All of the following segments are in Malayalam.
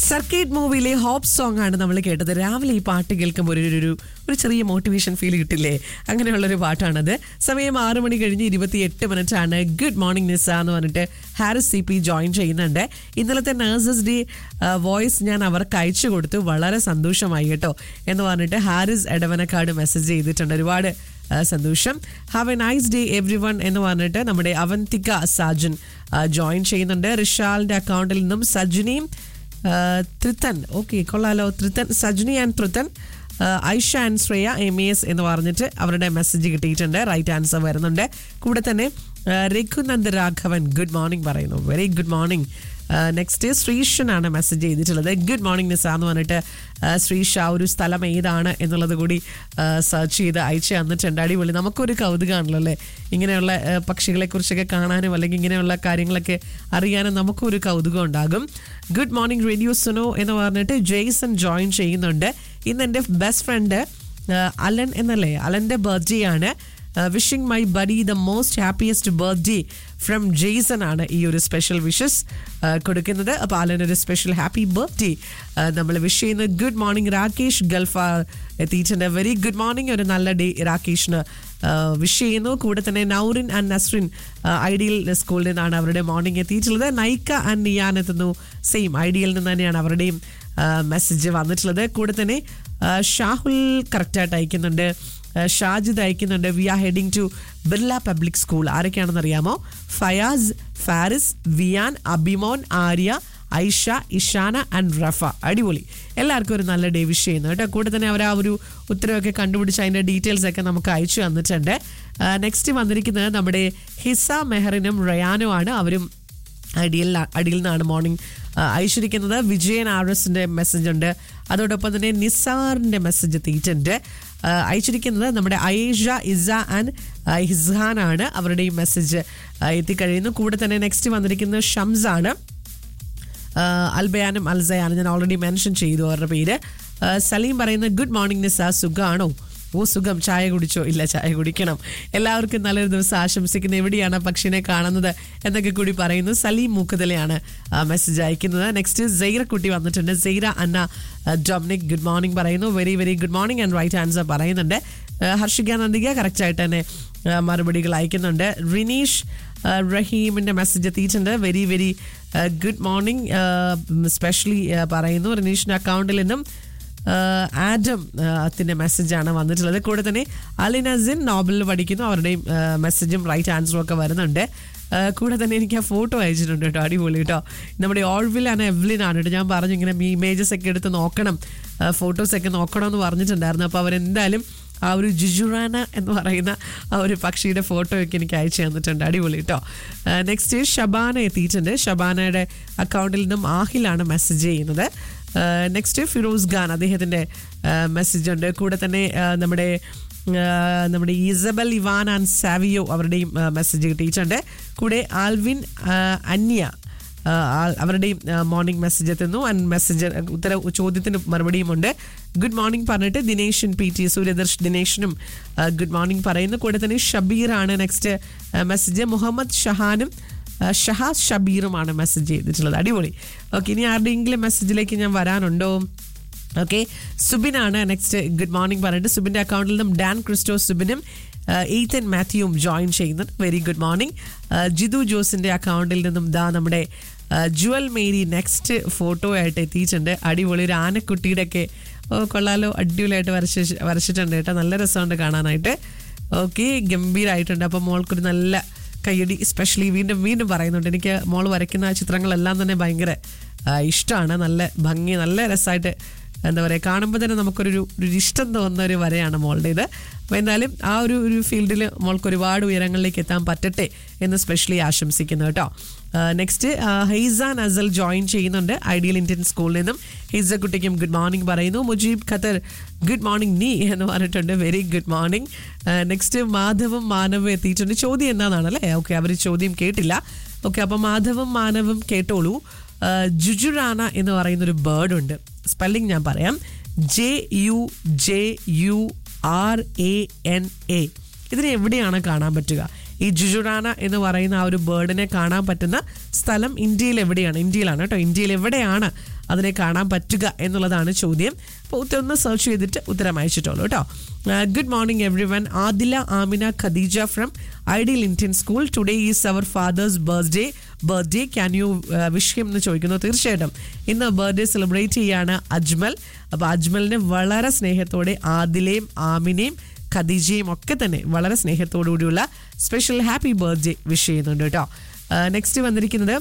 സർക്കിട്ട് മൂവിയിലെ ഹോപ്പ് സോങ് ആണ് നമ്മൾ കേട്ടത് രാവിലെ ഈ പാട്ട് കേൾക്കുമ്പോൾ ഒരു ഒരു ഒരു ചെറിയ മോട്ടിവേഷൻ ഫീൽ കിട്ടില്ലേ അങ്ങനെയുള്ളൊരു പാട്ടാണത് സമയം ആറ് മണി കഴിഞ്ഞ് ഇരുപത്തി എട്ട് മിനിറ്റ് ആണ് ഗുഡ് മോർണിംഗ് നിസ എന്ന് പറഞ്ഞിട്ട് ഹാരിസ് സി പി ജോയിൻ ചെയ്യുന്നുണ്ട് ഇന്നലത്തെ നഴ്സസ് ഡേ വോയിസ് ഞാൻ അവർക്ക് അയച്ചു കൊടുത്തു വളരെ സന്തോഷമായി കേട്ടോ എന്ന് പറഞ്ഞിട്ട് ഹാരിസ് എടവനക്കാട് മെസ്സേജ് ചെയ്തിട്ടുണ്ട് ഒരുപാട് ആ, സന്തോഷം have a nice day everyone എന്ന് പറഞ്ഞിട്ട് നമ്മുടെ അവന്തിക സാജൻ ജോയിൻ ചെയ്യുന്നുണ്ട് റിഷാലിന്റെ അക്കൗണ്ടിൽ നിന്നും സജിനിയും ത്രിത്തൻ ഓക്കെ കൊള്ളാലോ Trithan Sajni and Trithan Aisha and Shreya M S എന്ന് പറഞ്ഞിട്ട് അവരുടെ മെസ്സേജ് കിട്ടിയിട്ടുണ്ട് റൈറ്റ് ആൻസർ വരുന്നുണ്ട് കൂടെ തന്നെ ആ, രഘുനന്ദ് രാഘവൻ ഗുഡ് മോർണിംഗ് പറയുന്നു വെരി ഗുഡ് മോർണിംഗ് നെക്സ്റ്റ് ശ്രീഷനാണ് മെസ്സേജ് ചെയ്തിട്ടുള്ളത് ഗുഡ് മോർണിംഗ് നിസ എന്ന് പറഞ്ഞിട്ട് ആ, ശ്രീഷ ഒരു സ്ഥലം ഏതാണ് എന്നുള്ളത് കൂടി സെർച്ച് ചെയ്ത് അയച്ചു തന്നിട്ടുണ്ട് അടിപൊളി നമുക്കൊരു കൗതുകമാണല്ലോ അല്ലേ ഇങ്ങനെയുള്ള ആ, പക്ഷികളെക്കുറിച്ചൊക്കെ കാണാനും അല്ലെങ്കിൽ ഇങ്ങനെയുള്ള കാര്യങ്ങളൊക്കെ അറിയാനും നമുക്കൊരു കൗതുകം ഉണ്ടാകും ഗുഡ് മോർണിംഗ് റേഡിയോ സുനോ എന്ന് പറഞ്ഞിട്ട് ജെയ്സൺ ജോയിൻ ചെയ്യുന്നുണ്ട് ഇന്ന് എൻ്റെ ബെസ്റ്റ് ഫ്രണ്ട് അലൻ എന്നല്ലേ അലൻ്റെ ബർത്ത്ഡേ ആണ് wishing my buddy the most happiest birthday from Jason ആണ് ഈ ഒരു സ്പെഷ്യൽ വിഷസ് കൊടുക്കുന്നത് അപ്പോൾ അലനൊരു സ്പെഷ്യൽ ഹാപ്പി ബർത്ത്ഡേ നമ്മൾ വിഷ് ചെയ്യുന്ന ഗുഡ് മോർണിംഗ് രാകേഷ് ഗൾഫ എത്തിയിട്ടുണ്ട് വെരി ഗുഡ് മോർണിംഗ് ഒരു നല്ല ഡേ രാകേഷിന് വിഷ് ചെയ്യുന്നു കൂടെ തന്നെ നൗറിൻ ആൻഡ് നസ്രിൻ ഐഡിയൽ സ്കൂളിൽ നിന്നാണ് അവരുടെ മോർണിംഗ് എത്തിയിട്ടുള്ളത് നൈക്ക ആൻഡ് നിയാൻ എത്തുന്നു സെയിം ഐഡിയയിൽ നിന്ന് തന്നെയാണ് അവരുടെയും മെസ്സേജ് വന്നിട്ടുള്ളത് കൂടെ തന്നെ ആ, ഷാഹുൽ കറക്റ്റായിട്ട് അയക്കുന്നുണ്ട് ആ, ഷാജിദ് അയക്കുന്നുണ്ട് we are heading to Birla public school ആരൊക്കെയാണെന്ന് അറിയാമോ ഫയാസ് ഫാരിസ് വിയാൻ അബിമോൻ ആര്യ ഐഷ ഇഷാന ആൻഡ് റഫ അടിപൊളി എല്ലാവർക്കും ഒരു നല്ല ഡേ വിഷ് ചെയ്യുന്നു കേട്ടോ കൂടെ തന്നെ അവർ ആ ഒരു ഉത്തരവൊക്കെ കണ്ടുപിടിച്ച് അതിൻ്റെ ഡീറ്റെയിൽസ് ഒക്കെ നമുക്ക് അയച്ചു തന്നിട്ടുണ്ട് നെക്സ്റ്റ് വന്നിരിക്കുന്നത് നമ്മുടെ ഹിസ മെഹറിനും റയാനും ആണ് അവരും അടിയിൽ അടിയിൽ നിന്നാണ് മോർണിംഗ് അയച്ചിരിക്കുന്നത് വിജയൻ ആർ എസിന്റെ മെസ്സേജ് ഉണ്ട് അതോടൊപ്പം തന്നെ നിസാറിന്റെ മെസ്സേജ് എത്തിയിട്ടുണ്ട് ആ, അയച്ചിരിക്കുന്നത് നമ്മുടെ അയേഷ ഇസ ആൻഡ് ഹിസ്ഹാൻ ആണ് അവരുടെയും മെസ്സേജ് എത്തിക്കഴിയുന്നു കൂടെ തന്നെ നെക്സ്റ്റ് വന്നിരിക്കുന്നത് ഷംസ് ആണ് ആഹ് അൽബയാനും അൽസയാനും ഞാൻ ഓൾറെഡി മെൻഷൻ ചെയ്തു അവരുടെ പേര് ആഹ് സലീം പറയുന്ന ഗുഡ് മോർണിംഗ് നിസ സുഖാണോ ഓ സുഖം ചായ കുടിച്ചോ ഇല്ല ചായ കുടിക്കണം എല്ലാവർക്കും നല്ലൊരു ദിവസം ആശംസിക്കുന്ന എവിടെയാണ് പക്ഷിനെ കാണുന്നത് എന്നൊക്കെ കൂടി പറയുന്നു സലീം മൂക്കുതലയാണ് മെസ്സേജ് അയക്കുന്നത് നെക്സ്റ്റ് സെയ്റ കുട്ടി വന്നിട്ടുണ്ട് സെയ്റ അന്ന ആഹ് ഡൊമിനിക് ഗുഡ് മോർണിംഗ് പറയുന്നു very very good morning and right answer പറയുന്നുണ്ട് ആഹ് ഹർഷിക നന്ദിക കറക്റ്റായിട്ട് തന്നെ ആഹ് മറുപടികൾ അയക്കുന്നുണ്ട് റിനീഷ് ആഹ് റഹീമിന്റെ മെസ്സേജ് എത്തിയിട്ടുണ്ട് very very good morning specially പറയുന്നു റിനീഷിന്റെ അക്കൗണ്ടിൽ നിന്നും ആഹ് ആഡം ത്തിന്റെ മെസ്സേജാണ് വന്നിട്ടുള്ളത് കൂടെ തന്നെ അലിനസിൻ നോബലിൽ പഠിക്കുന്നു അവരുടെയും മെസ്സേജും റൈറ്റ് ആൻസറും ഒക്കെ വരുന്നുണ്ട് ആഹ് കൂടെ തന്നെ എനിക്ക് ആ ഫോട്ടോ അയച്ചിട്ടുണ്ട് കേട്ടോ അടിപൊളി കേട്ടോ നമ്മുടെ ഓൾവിൽ ആണ് എവ്ലിൻ ആണ് കേട്ടോ ഞാൻ പറഞ്ഞു ഇങ്ങനെ ഇമേജസ് ഒക്കെ എടുത്ത് നോക്കണം ഫോട്ടോസ് ഒക്കെ നോക്കണം എന്ന് പറഞ്ഞിട്ടുണ്ടായിരുന്നു അപ്പോൾ അവരെന്തായാലും ആ ഒരു ജുജുറാന എന്ന് പറയുന്ന ആ ഒരു പക്ഷിയുടെ ഫോട്ടോ ഒക്കെ എനിക്ക് അയച്ചു തന്നിട്ടുണ്ട് അടിപൊളി കേട്ടോ നെക്സ്റ്റ് ഷബാന എത്തിയിട്ടുണ്ട് ഷബാനയുടെ അക്കൗണ്ടിൽ നിന്നും ആഹിലാണ് മെസ്സേജ് ചെയ്യുന്നത് നെക്സ്റ്റ് ഫിറോസ് ഖാൻ അദ്ദേഹത്തിൻ്റെ മെസ്സേജ് ഉണ്ട് കൂടെ തന്നെ ആ, നമ്മുടെ ആ, നമ്മുടെ ഇസബൽ ഇവാൻ ആൻഡ് സാവിയോ അവരുടെയും മെസ്സേജ് കിട്ടിയിട്ടുണ്ട് കൂടെ ആൽവിൻ ആ, അന്യ ആ, ആ- അവരുടെയും മോർണിംഗ് മെസ്സേജ് എത്തുന്നു ആൻഡ് മെസ്സേജ് ഉത്തര ചോദ്യത്തിന് മറുപടിയും ഉണ്ട് ഗുഡ് മോർണിംഗ് പറഞ്ഞിട്ട് ദിനേശൻ പി ടി സൂര്യദർശ് ദിനേശനും ഗുഡ് മോർണിംഗ് പറയുന്നു കൂടെ തന്നെ ഷബീറാണ് നെക്സ്റ്റ് മെസ്സേജ് മുഹമ്മദ് ഷഹാനും ആ, ഷഹാസ് ഷബീറുമാണ് മെസ്സേജ് ചെയ്തിട്ടുള്ളത് അടിപൊളി ഓക്കെ ഇനി ആരുടെയെങ്കിലും മെസ്സേജിലേക്ക് ഞാൻ വരാനുണ്ടോ ഓക്കെ സുബിനാണ് നെക്സ്റ്റ് ഗുഡ് മോർണിംഗ് പറഞ്ഞിട്ട് സുബിൻ്റെ അക്കൗണ്ടിൽ നിന്നും ഡാൻ ക്രിസ്റ്റോ സുബിനും എയ്ത്തൻ മാത്യുവും ജോയിൻ ചെയ്യുന്നുണ്ട് വെരി ഗുഡ് മോർണിംഗ് ജിതു ജോസിൻ്റെ അക്കൗണ്ടിൽ നിന്നും ദാ നമ്മുടെ ആ, ജുവൽ മേരി നെക്സ്റ്റ് ഫോട്ടോ ആയിട്ട് എത്തിയിട്ടുണ്ട് അടിപൊളി ഒരു ആനക്കുട്ടിയുടെ ഒക്കെ ഓ കൊള്ളാലോ അടിപൊളിയായിട്ട് വരച്ച് വരച്ചിട്ടുണ്ട് കേട്ടോ നല്ല രസമുണ്ട് കാണാനായിട്ട് ഓക്കെ ഗംഭീരമായിട്ടുണ്ട് അപ്പോൾ മോൾക്കൊരു നല്ല കയ്യടി സ്പെഷ്യലി വീണ്ടും വീണ്ടും പറയുന്നുണ്ട് എനിക്ക് മോൾ വരയ്ക്കുന്ന ആ ചിത്രങ്ങളെല്ലാം തന്നെ ഭയങ്കര ഇഷ്ടമാണ് നല്ല ഭംഗി നല്ല രസമായിട്ട് എന്താ പറയുക കാണുമ്പോൾ തന്നെ നമുക്കൊരു ഒരു ഇഷ്ടം തോന്നുന്ന ഒരു വരയാണ് മോളുടെ ഇത് അപ്പോൾ എന്തായാലും ആ ഒരു ഒരു ഫീൽഡിൽ മോൾക്ക് ഒരുപാട് ഉയരങ്ങളിലേക്ക് എത്താൻ പറ്റട്ടെ എന്ന് സ്പെഷ്യലി ആശംസിക്കുന്നു കേട്ടോ നെക്സ്റ്റ് ഹെയ്സാൻ അസൽ ജോയിൻ ചെയ്യുന്നുണ്ട് ഐഡിയൽ ഇന്ത്യൻ സ്കൂളിൽ നിന്നും ഹെയ്സ കുട്ടിക്കും ഗുഡ് മോർണിംഗ് പറയുന്നു മുജീബ് ഖത്തർ ഗുഡ് മോർണിംഗ് നീ എന്ന് പറഞ്ഞിട്ടുണ്ട് വെരി ഗുഡ് മോർണിംഗ് നെക്സ്റ്റ് മാധവും മാനവും എത്തിയിട്ടുണ്ട് ചോദ്യം എന്താണെന്നാണ് അല്ലേ ഓക്കെ അവർ ചോദ്യം കേട്ടില്ല ഓക്കെ അപ്പോൾ മാധവും മാനവും കേട്ടോളൂ ആ, ജുജുറാന എന്ന് പറയുന്ന ഒരു ബേർഡ് ഉണ്ട് സ്പെല്ലിംഗ് ഞാൻ പറയാം J U J U R A N A ഇതിനെ എവിടെയാണ് കാണാൻ പറ്റുക ഈ ജുജുറാന എന്ന് പറയുന്ന ആ ഒരു ബേർഡിനെ കാണാൻ പറ്റുന്ന സ്ഥലം ഇന്ത്യയിൽ എവിടെയാണ് ഇന്ത്യയിലാണ് കേട്ടോ ഇന്ത്യയിൽ എവിടെയാണ് അതിനെ കാണാൻ പറ്റുക എന്നുള്ളതാണ് ചോദ്യം അപ്പോൾ ഉത്തരം ഒന്ന് സെർച്ച് ചെയ്തിട്ട് ഉത്തരം അയച്ചിട്ടുള്ളൂ കേട്ടോ good morning everyone Adila Amina Khadija from ideal Indian school today is our father's birthday birthday can you wish him എന്ന് ചോദിക്കുന്നു തീർച്ചയായിട്ടും ഇന്ന് ബർത്ത്ഡേ സെലിബ്രേറ്റ് ചെയ്യാണ് അജ്മൽ അപ്പോൾ അജ്മലിന് വളരെ സ്നേഹത്തോടെ ആദിലയും ആമിനെയും ഖദീജയും ഒക്കെ തന്നെ വളരെ സ്നേഹത്തോടു കൂടിയുള്ള സ്പെഷ്യൽ ഹാപ്പി ബർത്ത്ഡേ വിഷ് ചെയ്യുന്നുണ്ട് കേട്ടോ നെക്സ്റ്റ് വന്നിരിക്കുന്നത്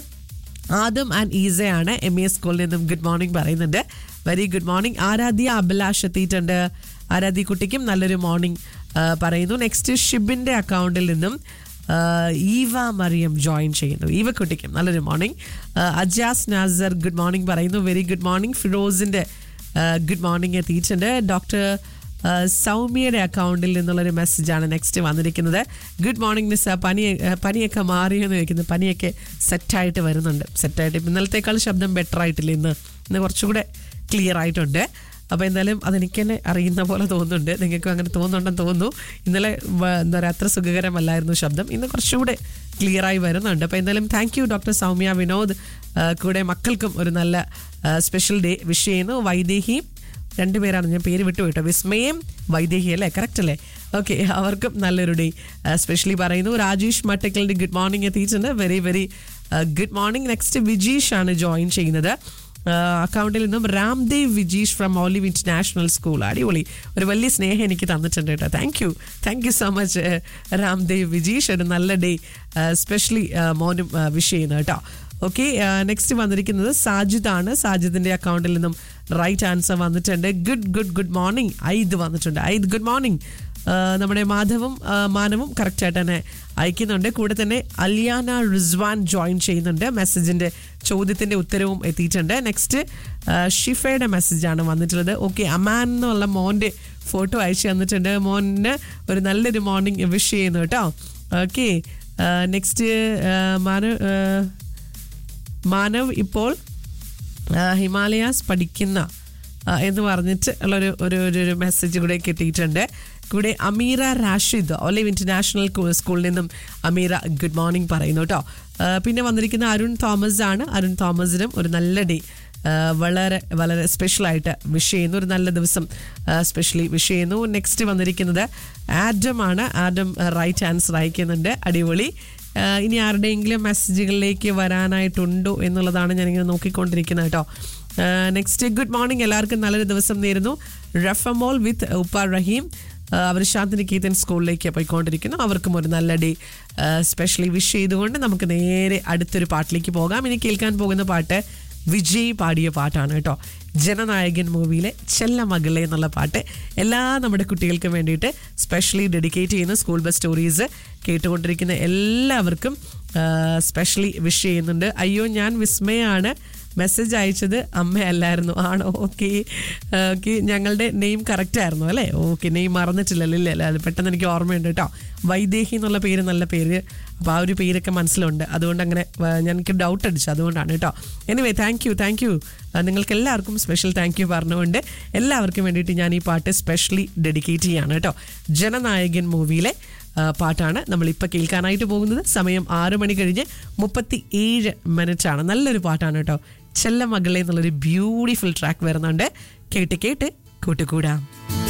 ആദം ആൻഡ് ഈസയാണ് എം എ സ്കൂളിൽ നിന്നും ഗുഡ് മോർണിംഗ് പറയുന്നുണ്ട് very good morning Aaradhya Abhilash എത്തിയിട്ടുണ്ട് ആരാധ്യ കുട്ടിക്കും നല്ലൊരു മോർണിംഗ് പറയുന്നു നെക്സ്റ്റ് ഷിബിൻ്റെ അക്കൗണ്ടിൽ നിന്നും ആ, ഈവ മറിയം ജോയിൻ ചെയ്യുന്നു ഈവ കുട്ടിക്കും നല്ലൊരു morning Ajas Nasar good morning പറയുന്നു വെരി ഗുഡ് മോർണിംഗ് ഫിറോസിൻ്റെ ഗുഡ് മോർണിംഗ് എത്തിയിട്ടുണ്ട് ഡോക്ടർ ആ, സൗമ്യയുടെ അക്കൗണ്ടിൽ നിന്നുള്ളൊരു മെസ്സേജാണ് നെക്സ്റ്റ് വന്നിരിക്കുന്നത് ഗുഡ് മോർണിംഗ് മിസ് പനി ആ, പനിയൊക്കെ മാറിയെന്ന് ചോദിക്കുന്നത് പനിയൊക്കെ സെറ്റായിട്ട് വരുന്നുണ്ട് സെറ്റായിട്ട് ഇന്നലത്തേക്കാൾ ശബ്ദം ബെറ്റർ ആയിട്ടില്ല ഇന്ന് ഇന്ന് കുറച്ചുകൂടെ ക്ലിയർ ആയിട്ടുണ്ട് അപ്പോൾ എന്തായാലും അതെനിക്ക് തന്നെ അറിയുന്ന പോലെ തോന്നുന്നുണ്ട് നിങ്ങൾക്കും അങ്ങനെ തോന്നുന്നുണ്ടെന്ന് തോന്നുന്നു ഇന്നലെ വ- എന്താ പറയുക അത്ര സുഖകരമല്ലായിരുന്നു ശബ്ദം ഇന്ന് കുറച്ചുകൂടെ ക്ലിയർ ആയി വരുന്നുണ്ട് അപ്പോൾ എന്തായാലും thank you doctor Soumya Vinod ആ, കൂടെ മക്കൾക്കും ഒരു നല്ല സ്പെഷ്യൽ ഡേ വിഷ് ചെയ്യുന്നു വൈദേഹി രണ്ടുപേരാണ് ഞാൻ പേര് വിട്ടു കേട്ടോ വിസ്മയം വൈദേഹി അല്ലേ കറക്റ്റ് അല്ലേ ഓക്കെ അവർക്കും നല്ലൊരു ഡേ സ്പെഷ്യലി പറയുന്നു രാജേഷ് മട്ടക്കലിൻ്റെ ഗുഡ് മോർണിംഗ് എത്തിയിട്ടുണ്ട് very very good morning next Vijeesh ആണ് ജോയിൻ ചെയ്യുന്നത് അക്കൗണ്ടിൽ നിന്നും Ramdev Vijeesh from Olive international school അടിപൊളി ഒരു വലിയ സ്നേഹം എനിക്ക് തന്നിട്ടുണ്ട് കേട്ടോ thank you thank you so much Ramdev Vijeesh ഒരു നല്ല ഡേ സ്പെഷ്യലി മോനും വിഷ് ചെയ്യുന്നു കേട്ടോ ഓക്കെ നെക്സ്റ്റ് വന്നിരിക്കുന്നത് സാജിദാണ് സാജിദിന്റെ അക്കൗണ്ടിൽ നിന്നും റൈറ്റ് ആൻസർ വന്നിട്ടുണ്ട് ഗുഡ് ഗുഡ് ഗുഡ് മോർണിംഗ് ഐദ് വന്നിട്ടുണ്ട് ഐദ് ഗുഡ് മോർണിംഗ് നമ്മുടെ മാധവും ആ, മാനവും കറക്റ്റായിട്ട് തന്നെ അയക്കുന്നുണ്ട് കൂടെ തന്നെ അലിയാന റിസ്വാൻ ജോയിൻ ചെയ്യുന്നുണ്ട് മെസ്സേജിന്റെ ചോദ്യത്തിന്റെ ഉത്തരവും എത്തിയിട്ടുണ്ട് നെക്സ്റ്റ് ഷിഫയുടെ മെസ്സേജാണ് വന്നിട്ടുള്ളത് ഓക്കെ അമാൻ എന്നുള്ള മോന്റെ ഫോട്ടോ അയച്ചു തന്നിട്ടുണ്ട് മോന് ഒരു നല്ലൊരു മോർണിംഗ് വിഷ് ചെയ്യുന്നു കേട്ടോ ഓക്കെ നെക്സ്റ്റ് മാനവ് ആ, മാനവ് ഇപ്പോൾ ആ, ഹിമാലയാസ് പഠിക്കുന്ന ആ, എന്ന് പറഞ്ഞിട്ട് ഉള്ളൊരു ഒരു ഒരു ഒരു മെസ്സേജ് കൂടെ കിട്ടിയിട്ടുണ്ട് കൂടെ അമീറ റാഷിദ് ഒലിവ് ഇന്റർനാഷണൽ കു- സ്കൂളിൽ നിന്നും അമീറ ഗുഡ് മോർണിംഗ് പറയുന്നു കേട്ടോ ആ, പിന്നെ വന്നിരിക്കുന്ന അരുൺ തോമസ് ആണ് അരുൺ തോമസിനും ഒരു നല്ല ഡേ വളരെ വളരെ സ്പെഷ്യലായിട്ട് വിഷ് ചെയ്യുന്നു ഒരു നല്ല ദിവസം സ്പെഷ്യലി വിഷ് ചെയ്യുന്നു നെക്സ്റ്റ് വന്നിരിക്കുന്നത് ആഡം ആണ് ആഡം റൈറ്റ് ആൻസർ അയക്കുന്നുണ്ട് അടിപൊളി ആഹ് ഇനി ആരുടെയെങ്കിലും മെസ്സേജുകളിലേക്ക് വരാനായിട്ടുണ്ടോ എന്നുള്ളതാണ് ഞാനിങ്ങനെ നോക്കിക്കൊണ്ടിരിക്കുന്നത് കേട്ടോ നെക്സ്റ്റ് ഗുഡ് മോർണിംഗ് എല്ലാവർക്കും നല്ലൊരു ദിവസം നേരുന്നു റഫമോൾ വിത്ത് ഉപ്പ റഹീം ആഹ് അവർ ശാന്തിനികേതൻ സ്കൂളിലേക്ക് പോയിക്കൊണ്ടിരിക്കുന്നു അവർക്കും ഒരു നല്ല ഡേ സ്പെഷ്യലി വിഷ് ചെയ്തുകൊണ്ട് നമുക്ക് നേരെ അടുത്തൊരു പാട്ടിലേക്ക് പോകാം ഇനി കേൾക്കാൻ പോകുന്ന പാട്ട് വിജയ് പാടിയ പാട്ടാണ് കേട്ടോ ജനനായകൻ മൂവിയിലെ ചെല്ല മകളെ എന്നുള്ള പാട്ട് എല്ലാ നമ്മുടെ കുട്ടികൾക്കും വേണ്ടിയിട്ട് സ്പെഷ്യലി ഡെഡിക്കേറ്റ് ചെയ്യുന്ന സ്കൂൾ ബസ് സ്റ്റോറീസ് കേട്ടുകൊണ്ടിരിക്കുന്ന എല്ലാവർക്കും സ്പെഷ്യലി വിഷ് ചെയ്യുന്നുണ്ട് അയ്യോ ഞാൻ വിസ്മയാണ് മെസ്സേജ് അയച്ചത് അമ്മയല്ലായിരുന്നു ആണോ ഓക്കെ ഓക്കെ ഞങ്ങളുടെ നെയിം കറക്റ്റ് ആയിരുന്നു അല്ലേ ഓക്കെ നെയിം മറന്നിട്ടില്ലല്ലോ ഇല്ല അല്ലേ അത് പെട്ടെന്ന് എനിക്ക് ഓർമ്മയുണ്ട് കേട്ടോ വൈദേഹി എന്നുള്ള പേര് നല്ല പേര് അപ്പോൾ ആ ഒരു പേരൊക്കെ മനസ്സിലുണ്ട് അതുകൊണ്ട് അങ്ങനെ ആ, ഞാൻ എനിക്ക് ഡൗട്ട് അടിച്ചു അതുകൊണ്ടാണ് കേട്ടോ anyway thank you thank you നിങ്ങൾക്ക് എല്ലാവർക്കും സ്പെഷ്യൽ താങ്ക് യു പറഞ്ഞുകൊണ്ട് എല്ലാവർക്കും വേണ്ടിയിട്ട് ഞാൻ ഈ പാട്ട് സ്പെഷ്യലി ഡെഡിക്കേറ്റ് ചെയ്യാണ് കേട്ടോ ജനനായകൻ മൂവിയിലെ ആ, പാട്ടാണ് നമ്മൾ ഇപ്പോൾ കേൾക്കാനായിട്ട് പോകുന്നത് സമയം ആറ് മണി കഴിഞ്ഞ് മുപ്പത്തി ഏഴ് മിനിറ്റ് ആണ് നല്ലൊരു പാട്ടാണ് കേട്ടോ ചെല്ല മകളെ എന്നുള്ളൊരു ബ്യൂട്ടിഫുൾ ട്രാക്ക് വരുന്നുണ്ട് കേട്ട് കേട്ട് കൂട്ടുകൂടാം